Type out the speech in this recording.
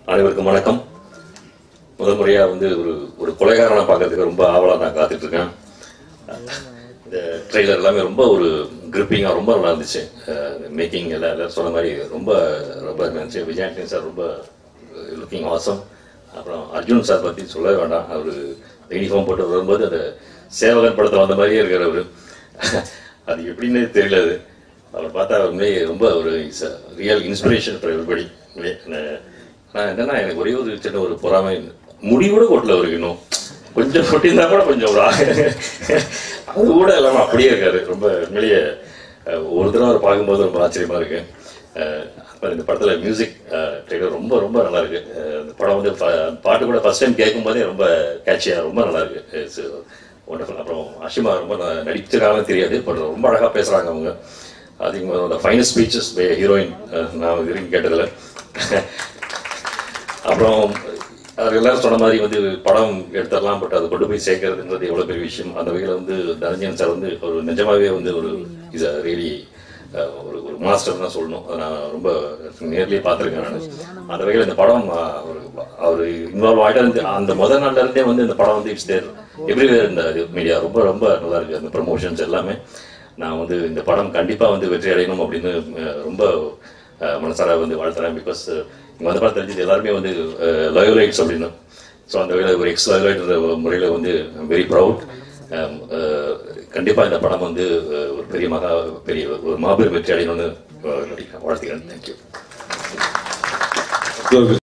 அனைவருக்கும் வணக்கம் முதல் முறையா வந்து ஒரு ஒரு கொலைகாரனை பார்க்கறதுக்கு ரொம்ப ஆவலா நான் காத்துட்டு இருக்கேன் இந்த ட்ரெய்லர் எல்லாமே ரொம்ப ஒரு கிரிப்பிங்காக ரொம்ப நல்லா இருந்துச்சு மேக்கிங் எல்லாம் எல்லாரும் சொன்ன மாதிரி ரொம்ப ரொம்ப அருமையா இருந்துச்சு விஜயாண்டனி சார் ரொம்ப லுக்கிங் ஆசம் அப்புறம் அர்ஜுன் சார் பற்றி சொல்லவே வேண்டாம் அவர் யூனிஃபார்ம் போட்டு வரும்போது அந்த சேவகன் படத்தில் வந்த மாதிரியே இருக்கார் அவர் அது எப்படின்னு தெரியல அது அவர் பார்த்தா உண்மையே ரொம்ப ஒரு ரியல் இன்ஸ்பிரேஷன் ஃபார் எவ்ரிபடி நான் என்னன்னா எனக்கு ஒரே ஒரு சின்ன ஒரு பொறாமை முடி கூட கொட்டல அவருக்கு இன்னும் கொஞ்சம் கொட்டியிருந்தா கூட கொஞ்சம் ஒரு ஆ- அது கூட இல்லாமல் அப்படியே இருக்காரு ரொம்ப உண்மையிலேயே அஹ், ஒரு தடவை அவர் பார்க்கும்போது ரொம்ப ஆச்சரியமா இருக்கு அஹ், அப்புறம் இந்த படத்துல மியூசிக் ட்ரெய்லர் ரொம்ப ரொம்ப நல்லா இருக்கு அஹ், இந்த படம் வந்து ப- பாட்டு கூட ஃபர்ஸ்ட் டைம் கேட்கும் போதே ரொம்ப கேட்சியா ரொம்ப நல்லா இருக்கு ஒண்டர்ஃபுல் அப்புறம் அஷிமா ரொம்ப ந- நடிச்சிருக்காங்கன்னு தெரியாது பட் ரொம்ப அழகா பேசுறாங்க அவங்க அதிகமாக ஃபைனல் ஸ்பீச்சஸ் ஹீரோயின் நான் இது வரைக்கும் கேட்டதில்லை அப்புறம் அவர் எல்லாரும் சொன்ன மாதிரி வந்து படம் எடுத்துடலாம் பட் அதை கொண்டு போய் சேர்க்கறதுன்றது எவ்வளோ பெரிய விஷயம் அந்த வகையில் வந்து தனஞ்சயன் சார் வந்து ஒரு நிஜமாவே வந்து ஒரு இஸ் ரியலி ஒரு ஒரு மாஸ்டர் தான் சொல்லணும் அதை நான் ரொம்ப நேர்லயே பார்த்துருக்கேன் நான் அந்த வகையில் இந்த படம் அஹ், அவர் அவர் இன்வால்வ் ஆகிட்டு இருந்து அந்த முதல் நாள்ல இருந்தே வந்து இந்த படம் வந்து இட்ஸ் தேர் எவ்ரிவேர் இந்த மீடியா ரொம்ப ரொம்ப நல்லா இருக்கு அந்த ப்ரமோஷன்ஸ் எல்லாமே நான் வந்து இந்த படம் கண்டிப்பாக வந்து வெற்றி அடையணும் அப்படின்னு அஹ், ரொம்ப அஹ், மனசார வந்து வாழ்த்துறேன் பிகாஸ் இங்கே வந்து பார்த்து தெரிஞ்சது எல்லாருமே வந்து லயோலைட்ஸ் அப்படின்னு ஸோ அந்த வகையில் ஒரு எக்ஸ் லயோலைட்ன்ற முறையில் வந்து வெரி ப்ரவுட் கண்டிப்பாக இந்த படம் வந்து அஹ், ஒரு பெரிய மகா பெரிய ஒரு மாபெரும் வெற்றி அடையணும்னு அஹ், வாழ்த்துக்கிறேன் தேங்க்யூ